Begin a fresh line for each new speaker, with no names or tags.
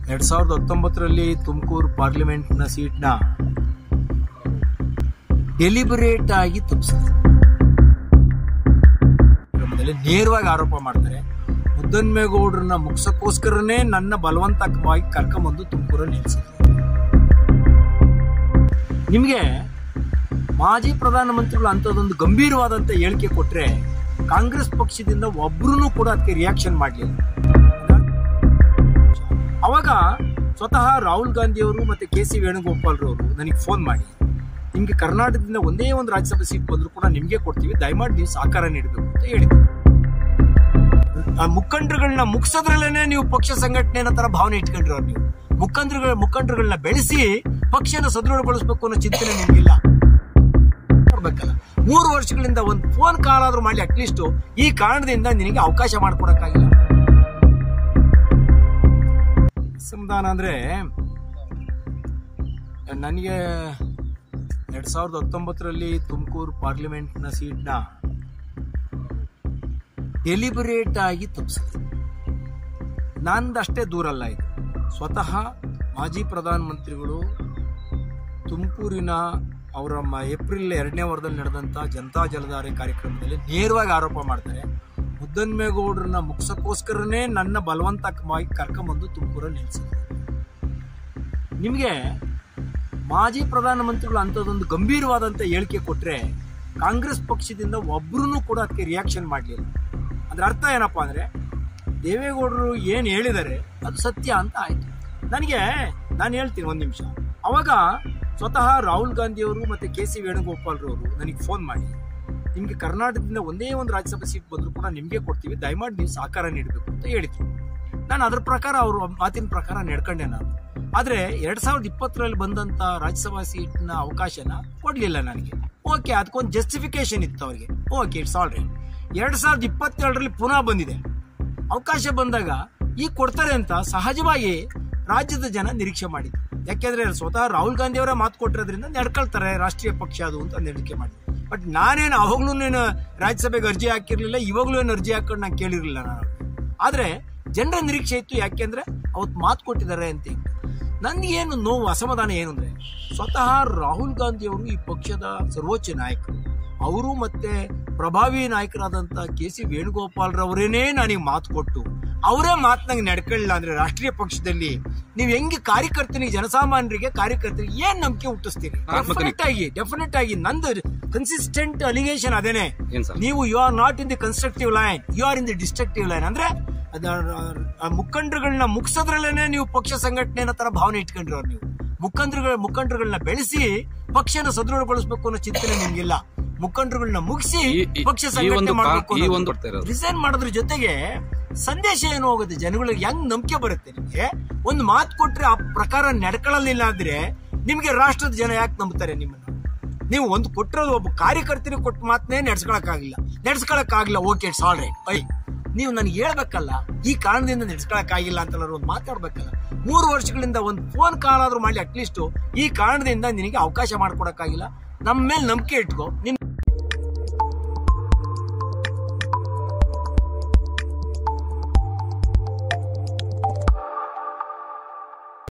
ಎರಡ್ ಸಾವಿರದ ಹತ್ತೊಂಬತ್ತರಲ್ಲಿ ತುಮಕೂರು ಪಾರ್ಲಿಮೆಂಟ್ನ ಸೀಟ್ನ ಡೆಲಿಬರೇಟ್ ಆಗಿ ತಪ್ಪಿಸಿದ್ರು ಕ್ರಮದಲ್ಲಿ ನೇರವಾಗಿ ಆರೋಪ ಮಾಡ್ತಾರೆ ಮುದ್ದನ್ಮೇಗೌಡರನ್ನ ಮುಗಿಸೋಕ್ಕೋಸ್ಕರನೇ ನನ್ನ ಬಲವಂತಕವಾಗಿ ಕರ್ಕೊಂಬಂದು ತುಮಕೂರಲ್ಲಿ ನಿಲ್ಲಿಸಿದ್ರು ನಿಮಗೆ ಮಾಜಿ ಪ್ರಧಾನಮಂತ್ರಿಗಳು ಅಂಥದ್ದೊಂದು ಗಂಭೀರವಾದಂತ ಹೇಳಿಕೆ ಕೊಟ್ರೆ ಕಾಂಗ್ರೆಸ್ ಪಕ್ಷದಿಂದ ಒಬ್ರು ಕೂಡ ಅದಕ್ಕೆ ರಿಯಾಕ್ಷನ್ ಮಾಡಲಿಲ್ಲ ಅವಾಗ ಸ್ವತಃ ರಾಹುಲ್ ಗಾಂಧಿ ಅವರು ಮತ್ತೆ ಕೆ ಸಿ ವೇಣುಗೋಪಾಲ್ ರವರು ನನಗೆ ಫೋನ್ ಮಾಡಿ ನಿಮ್ಗೆ ಕರ್ನಾಟಕದಿಂದ ಒಂದೇ ಒಂದು ರಾಜ್ಯಸಭೆ ಸೀಟ್ ಬಂದ್ರು ಕೂಡ ನಿಮ್ಗೆ ಕೊಡ್ತೀವಿ ದಯಮಾಡಿ ನೀವು ಸಹಕಾರ ನೀಡಬೇಕು ಅಂತ ಹೇಳಿದ್ರು ಆ ಮುಖಂಡರುಗಳನ್ನ ಮುಗಿಸೋದ್ರಲ್ಲೇನೆ ನೀವು ಪಕ್ಷ ಸಂಘಟನೆ ಅನ್ನೋ ತರ ಭಾವನೆ ಇಟ್ಕೊಂಡಿರೋರು ನೀವು ಮುಖಂಡರುಗಳ ಮುಖಂಡರುಗಳನ್ನ ಬೆಳೆಸಿ ಪಕ್ಷನ ಸದೃಢಗೊಳಿಸಬೇಕು ಅನ್ನೋ ಚಿಂತನೆ ನಿಮ್ಗಿಲ್ಲ ನೋಡ್ಬೇಕಲ್ಲ ಮೂರು ವರ್ಷಗಳಿಂದ ಒಂದು ಫೋನ್ ಕಾಲ್ ಆದ್ರೂ ಮಾಡಿ ಅಟ್ಲೀಸ್ಟ್ ಈ ಕಾರಣದಿಂದ ನಿನಗೆ ಅವಕಾಶ ಮಾಡ್ಕೊಡಕ್ಕಾಗಿಲ್ಲ ಅಸಮಾಧಾನ ಅಂದ್ರೆ ನನಗೆ ಎರಡ್ ಸಾವಿರದ ಹತ್ತೊಂಬತ್ತರಲ್ಲಿ ತುಮಕೂರು ಪಾರ್ಲಿಮೆಂಟ್ನ ಸೀಟ್ನ ಡೆಲಿಬರೇಟ್ ಆಗಿ ತಪ್ಪಿಸಿದ್ರು ನಂದಷ್ಟೇ ದೂರಲ್ಲ ಇದು ಸ್ವತಃ ಮಾಜಿ ಪ್ರಧಾನಮಂತ್ರಿಗಳು ತುಮಕೂರಿನ ಅವರ ಮ- ಏಪ್ರಿಲ್ ಎರಡನೇ ವಾರದಲ್ಲಿ ನಡೆದಂತ ಜನತಾ ಜಲಧಾರೆ ಕಾರ್ಯಕ್ರಮದಲ್ಲಿ ನೇರವಾಗಿ ಆರೋಪ ಮಾಡ್ತಾರೆ ಮುದ್ದನ್ಮೇಗೌಡರನ್ನ ಮುಗಿಸೋಕ್ಕೋಸ್ಕರನೇ ನನ್ನ ಬಲವಂತಕವಾಗಿ ಕರ್ಕೊಂಬಂದು ತುಮಕೂರಲ್ಲಿ ನಿಲ್ಲಿಸಿದ್ರು ನಿಮಗೆ ಮಾಜಿ ಪ್ರಧಾನಮಂತ್ರಿಗಳು ಅಂಥದ್ದೊಂದು ಗಂಭೀರವಾದಂತ ಹೇಳಿಕೆ ಕೊಟ್ರೆ ಕಾಂಗ್ರೆಸ್ ಪಕ್ಷದಿಂದ ಒಬ್ರು ಕೂಡ ಅದಕ್ಕೆ ರಿಯಾಕ್ಷನ್ ಮಾಡಲಿಲ್ಲ ಅದ್ರ ಅರ್ಥ ಏನಪ್ಪಾ ಅಂದ್ರೆ ದೇವೇಗೌಡರು ಏನ್ ಹೇಳಿದ್ದಾರೆ ಅದು ಸತ್ಯ ಅಂತ ಆಯ್ತು ನನಗೆ ನಾನು ಹೇಳ್ತೀನಿ ಒಂದ್ ನಿಮಿಷ ಅವಾಗ ಸ್ವತಃ ರಾಹುಲ್ ಗಾಂಧಿ ಅವರು ಮತ್ತೆ ಕೆ ಸಿ ವೇಣುಗೋಪಾಲ್ ರವರು ನನಗೆ ಫೋನ್ ಮಾಡಿ ನಿಮ್ಗೆ ಕರ್ನಾಟಕದಿಂದ ಒಂದೇ ಒಂದು ರಾಜ್ಯಸಭೆ ಸೀಟ್ ಬಂದ್ರು ಕೂಡ ನಿಮ್ಗೆ ಕೊಡ್ತೀವಿ ದಯಮಾಡಿ ನೀವು ಸಹಕಾರ ನೀಡಬೇಕು ಅಂತ ಹೇಳಿದ್ರು ನಾನು ಅದ್ರ ಪ್ರಕಾರ ಅವರು ಮಾತಿನ ಪ್ರಕಾರ ನಡ್ಕೊಂಡೆ ನಾನು ಆದ್ರೆ ಎರಡ್ ಸಾವಿರದ ಇಪ್ಪತ್ತರಲ್ಲಿ ಬಂದಂತ ರಾಜ್ಯಸಭಾ ಸೀಟ್ನ ಅವಕಾಶನ ಕೊಡ್ಲಿಲ್ಲ ನನಗೆ ಓಕೆ ಅದಕ್ಕೊಂದು ಜಸ್ಟಿಫಿಕೇಶನ್ ಇತ್ತು ಅವರಿಗೆ ಓಕೆ ಇಟ್ಸ್ ಆಲ್ ರೈಟ್ ಎರಡ್ ಸಾವಿರದ ಇಪ್ಪತ್ತೆರಡರಲ್ಲಿ ಪುನಃ ಬಂದಿದೆ ಅವಕಾಶ ಬಂದಾಗ ಈಗ ಕೊಡ್ತಾರೆ ಅಂತ ಸಹಜವಾಗಿ ರಾಜ್ಯದ ಜನ ನಿರೀಕ್ಷೆ ಮಾಡಿದ್ರು ಯಾಕೆಂದ್ರೆ ಸ್ವತಃ ರಾಹುಲ್ ಗಾಂಧಿ ಅವರೇ ಮಾತು ಕೊಟ್ಟಿರೋದ್ರಿಂದ ನಡ್ಕೊಳ್ತಾರೆ ರಾಷ್ಟ್ರೀಯ ಪಕ್ಷ ಅದು ಅಂತ ನಿರೀಕ್ಷೆ ಮಾಡಿದ್ರು ಬಟ್ ನಾನೇನು ಅವಾಗ್ಲೂ ರಾಜ್ಯಸಭೆಗೆ ಅರ್ಜಿ ಹಾಕಿರ್ಲಿಲ್ಲ ಇವಾಗ್ಲೂ ಏನು ಅರ್ಜಿ ಹಾಕೊಂಡು ನಾನು ಕೇಳಿರ್ಲಿಲ್ಲ ನಾನು ಆದ್ರೆ ಜನರ ನಿರೀಕ್ಷೆ ಇತ್ತು ಯಾಕೆಂದ್ರೆ ಅವತ್ತು ಮಾತು ಕೊಟ್ಟಿದ್ದಾರೆ ಅಂತ ನನ್ಗೇನು ನೋವು ಅಸಮಾಧಾನ ಏನು ಅಂದ್ರೆ ಸ್ವತಃ ರಾಹುಲ್ ಗಾಂಧಿ ಅವರು ಈ ಪಕ್ಷದ ಸರ್ವೋಚ್ಚ ನಾಯಕರು ಅವರು ಮತ್ತೆ ಪ್ರಭಾವಿ ನಾಯಕರಾದಂತ ಕೆ ಸಿ ವೇಣುಗೋಪಾಲ್ ರವರೇನೇ ನನಗೆ ಮಾತು ಕೊಟ್ಟು ಅವರೇ ಮಾತನಾಗ ನಡ್ಕೊಳ್ಳಿಲ್ಲ ಅಂದ್ರೆ ರಾಷ್ಟ್ರೀಯ ಪಕ್ಷದಲ್ಲಿ ನೀವು ಹೆಂಗೆ ಕಾರ್ಯಕರ್ತನಿಗೆ ಜನಸಾಮಾನ್ಯರಿಗೆ ಕಾರ್ಯಕರ್ತರಿಗೆ ಏನ್ ನಂಬಿಕೆ ಹುಟ್ಟಿಸ್ತೀರಿ ಡೆಫಿನೆಟ್ ಆಗಿ ಡೆಫಿನೆಟ್ ಆಗಿ ನಂದು ಕನ್ಸಿಸ್ಟೆಂಟ್ ಅಲಿಗೇಷನ್ ಅದೇನೆ
ಏನ್ ಸರ್
ನೀವು you are not in the constructive line you are in the destructive line ಅಂದ್ರೆ ಅದ ಆ ಮುಖಂಡರುಗಳನ್ನ ಮುಗಿಸೋದ್ರಲ್ಲೇನೆ ನೀವು ಪಕ್ಷ ಸಂಘಟನೆ ಅನ್ನೋ ತರ ಭಾವನೆ ಇಟ್ಕೊಂಡಿರೋರು ನೀವು ಮುಖಂಡರುಗಳ ಮುಖಂಡರುಗಳನ್ನ ಬೆಳೆಸಿ ಪಕ್ಷನ ಸದೃಢಗೊಳಿಸಬೇಕು ಅನ್ನೋ ಚಿಂತನೆ ನಿಮ್ಗಿಲ್ಲ ಮುಖಂಡರುಗಳನ್ನ ಮುಗಿಸಿ
ಈ- ಈ-
ಪಕ್ಷ
ಈ
ಸಂಘಟನೆ
ಒಂದು ಕಾ-
ಮಾಡಬೇಕು
ಈ ಒಂದು ಕೊಡ್ತಾ ಇರೋದು.
ರಿಸೈನ್ ಮಾಡೋದ್ರ ಜೊತೆಗೆ ಸಂದೇಶ ಏನು ಹೋಗುತ್ತೆ ಜನಗಳಿಗೆ ಹೆಂಗ್ ನಂಬಿಕೆ ಬರುತ್ತೆ ನಿಮ್ಗೆ ಒಂದು ಮಾತು ಕೊಟ್ರೆ ಆ ಪ್ರಕಾರ ನಡ್ಕೊಳ್ಳಲಿಲ್ಲ ಅಂದ್ರೆ ನಿಮ್ಗೆ ರಾಷ್ಟ್ರದ ಜನ ಯಾಕೆ ನಂಬ್ತಾರೆ ನಿಮ್ಮನ್ನ ನೀವು ಒಂದು ಕೊಟ್ಟಿರೋದು ಒಬ್ಬ ಕಾರ್ಯಕರ್ತನಿಗೆ ಕೊಟ್ಟ ಮಾತನ್ನೇ ನಡ್ಸ್ಕೊಳಕ್ಕಾಗಿಲ್ಲ ನಡ್ಸ್ಕೊಳಕ್ಕಾಗಿಲ್ಲ okay it's all right I ನೀವು ನನಗೆ ಹೇಳ್ಬೇಕಲ್ಲ ಈ ಕಾರಣದಿಂದ ನಡ್ಸ್ಕೊಳಕ್ಕಾಗಿಲ್ಲ ಅಂತ ಒಂದು ಮಾತಾಡ್ಬೇಕಲ್ಲ ಮೂರು ವರ್ಷಗಳಿಂದ ಒಂದು ಫೋನ್ ಕಾಲ್ ಆದ್ರೂ ಮಾಡಿ ಅಟ್ಲೀಸ್ಟ್ ಈ ಕಾರಣದಿಂದ ನಿನಗೆ ಅವಕಾಶ ಮಾಡ್ಕೊಡಕ್ಕಾಗಿಲ್ಲ ನಮ್ಮ ಮೇಲೆ ನಂಬಿಕೆ ಇಟ್ಕೋ ನಿನ್